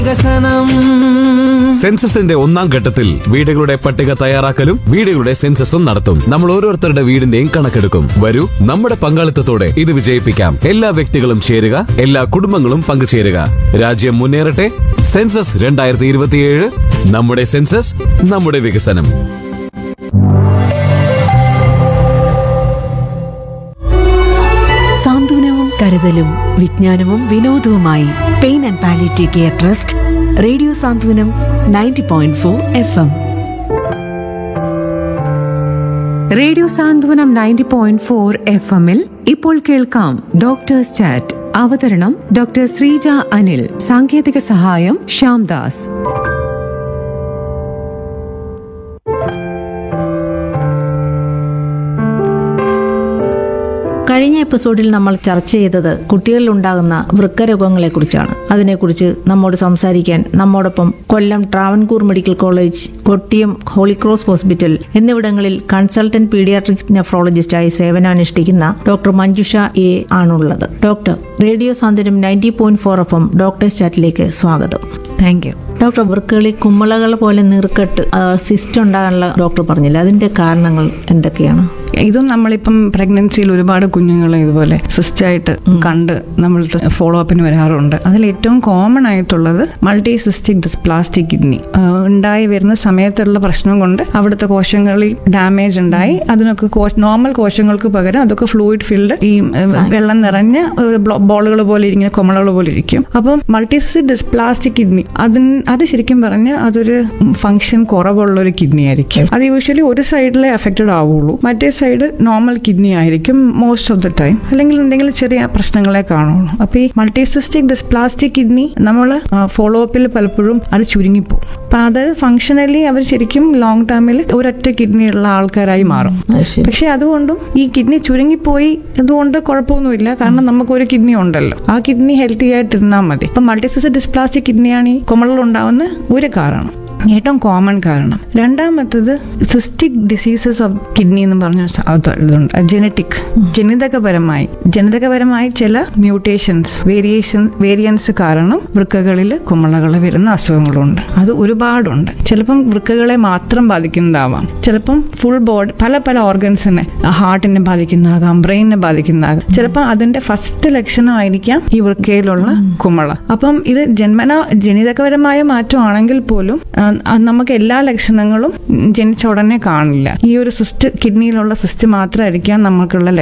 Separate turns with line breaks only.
വികസനം
സെൻസസിന്റെ ഒന്നാം ഘട്ടത്തിൽ വീടുകളുടെ പട്ടിക തയ്യാറാക്കലും വീടുകളുടെ സെൻസസും നടത്തും നമ്മൾ ഓരോരുത്തരുടെ വീടിന്റെയും കണക്കെടുക്കും വരൂ നമ്മുടെ പങ്കാളിത്തത്തോടെ ഇത് വിജയിപ്പിക്കാം എല്ലാ വ്യക്തികളും ചേരുക എല്ലാ കുടുംബങ്ങളും പങ്കുചേരുക രാജ്യം മുന്നേറട്ടെ സെൻസസ് രണ്ടായിരത്തി ഇരുപത്തിയേഴ് നമ്മുടെ സെൻസസ് നമ്മുടെ വികസനം
സാന്ത്വനവും കരുതലും വിജ്ഞാനവും വിനോദവുമായി pain and palliative care trust radio Santhwanam ninety point four F M
radio Santhwanam ninety point four F എമ്മിൽ ഇപ്പോൾ കേൾക്കാം ഡോക്ടേഴ്സ് ചാറ്റ് അവതരണം ഡോക്ടർ ശ്രീജ അനിൽ സാങ്കേതിക സഹായം ശ്യാംദാസ്
കഴിഞ്ഞ എപ്പിസോഡിൽ നമ്മൾ ചർച്ച ചെയ്തത് കുട്ടികളിൽ ഉണ്ടാകുന്ന വൃക്കരോഗങ്ങളെക്കുറിച്ചാണ് അതിനെക്കുറിച്ച് നമ്മോട് സംസാരിക്കാൻ നമ്മോടൊപ്പം Kollam Travancore medical college Kottiyam Holy Cross hospital എന്നിവിടങ്ങളിൽ കൺസൾട്ടന്റ് പീഡിയാട്രിക് നെഫ്രോളജിസ്റ്റായി സേവനമനുഷ്ഠിക്കുന്ന ഡോക്ടർ മഞ്ജുഷ എ ആണുള്ളത് doctor radio Santhwanam ninety point four F M doctors ചാറ്റിലേക്ക് സ്വാഗതം
താങ്ക് യു
ഡോക്ടർ വൃക്കകളിൽ കുമ്മളകൾ പോലെ നീർക്കെട്ട് സിസ്റ്റ് ഉണ്ടാകാനുള്ള ഡോക്ടർ പറഞ്ഞില്ല അതിന്റെ കാരണങ്ങൾ എന്തൊക്കെയാണ്
ഇതും നമ്മളിപ്പം പ്രഗ്നൻസിയിൽ ഒരുപാട് കുഞ്ഞുങ്ങളെ ഇതുപോലെ സിസ്റ്റായിട്ട് കണ്ട് നമ്മൾ ഫോളോ അപ്പിന് വരാറുണ്ട് അതിൽ ഏറ്റവും കോമൺ ആയിട്ടുള്ളത് മൾട്ടി സിസ്റ്റിക് ഡിസ്പ്ലാസ്റ്റിക് കിഡ്നി ഉണ്ടായി വരുന്ന സമയത്തുള്ള പ്രശ്നം കൊണ്ട് അവിടുത്തെ കോശങ്ങളിൽ ഡാമേജ് ഉണ്ടായി അതിനൊക്കെ നോർമൽ കോശങ്ങൾക്ക് പകരം അതൊക്കെ ഫ്ലൂയിഡ് ഫിൽഡ് ഈ ഏഹ്, വെള്ളം നിറഞ്ഞ ബോളുകൾ പോലെ ഇങ്ങനെ കൊമളകൾ പോലെ ഇരിക്കും അപ്പം മൾട്ടി സിസ്റ്റിക് ഡിസ്പ്ലാസ്റ്റിക് കിഡ്നി അതിന് അത് ശരിക്കും പറഞ്ഞാൽ അതൊരു ഫംഗ്ഷൻ കുറവുള്ള ഒരു കിഡ്നി ആയിരിക്കും അത് യൂഷ്വലി ഒരു സൈഡിലെ അഫക്റ്റഡ് ആവുള്ളൂ മറ്റേ സൈഡ് നോർമൽ കിഡ്നി ആയിരിക്കും മോസ്റ്റ് ഓഫ് ദ ടൈം അല്ലെങ്കിൽ എന്തെങ്കിലും ചെറിയ പ്രശ്നങ്ങളെ കാണുള്ളൂ അപ്പൊ ഈ മൾട്ടിസിസ്റ്റിക് ഡിസ്പ്ലാസ്റ്റിക് കിഡ്നി നമ്മൾ ഫോളോ അപ്പിൽ പലപ്പോഴും അത് ചുരുങ്ങിപ്പോകും അപ്പൊ അത് ഫംഗ്ഷനലി അവർ ശരിക്കും ലോങ് ടേമിൽ ഒരൊറ്റ കിഡ്നി ഉള്ള ആൾക്കാരായി മാറും
അത് ശരി.
പക്ഷെ അതുകൊണ്ടും ഈ കിഡ്നി ചുരുങ്ങിപ്പോയി അതുകൊണ്ട് കുഴപ്പമൊന്നുമില്ല കാരണം നമുക്ക് ഒരു കിഡ്നി ഉണ്ടല്ലോ ആ കിഡ്നി ഹെൽത്തി ആയിട്ടിരുന്നാൽ മതി ഇപ്പൊ മൾട്ടിസിസ് ഡിസ്പ്ലാസ്റ്റിക് കിഡ്നിയാണ് ഈ കുമളൽ ഉണ്ടാവുന്ന ഒരു കാരണം ഏറ്റവും കോമൺ കാരണം രണ്ടാമത്തത് സിസ്റ്റിക് ഡിസീസസ് ഓഫ് കിഡ്നി എന്ന് പറഞ്ഞ സ- അത് ഇതുണ്ട് ജനറ്റിക് ജനിതകപരമായി ജനിതകപരമായി ചില മ്യൂട്ടേഷൻസ് വേരിയേഷൻ വേരിയൻസ് കാരണം വൃക്കകളിൽ കുമളകൾ വരുന്ന അസുഖങ്ങളുണ്ട് അത് ഒരുപാടുണ്ട് ചിലപ്പം വൃക്കകളെ മാത്രം ബാധിക്കുന്നതാവാം ചിലപ്പം ഫുൾ ബോഡി പല പല ഓർഗൻസിനെ ഹാർട്ടിനെ ബാധിക്കുന്നതാകാം ബ്രെയിനിനെ ബാധിക്കുന്നതാകാം ചിലപ്പോൾ അതിന്റെ ഫസ്റ്റ് ലക്ഷണമായിരിക്കാം ഈ വൃക്കയിലുള്ള കുമള അപ്പം ഇത് ജന്മന ജനിതകപരമായ മാറ്റമാണെങ്കിൽ പോലും ആ, ആ, നമുക്ക് എല്ലാ ലക്ഷണങ്ങളും ജനിച്ച ഉടനെ കാണില്ല ഈ ഒരു സിസ്റ്റ് കിഡ്നിയിലുള്ള സിസ്റ്റ് മാത്രമായിരിക്കാം നമുക്കുള്ള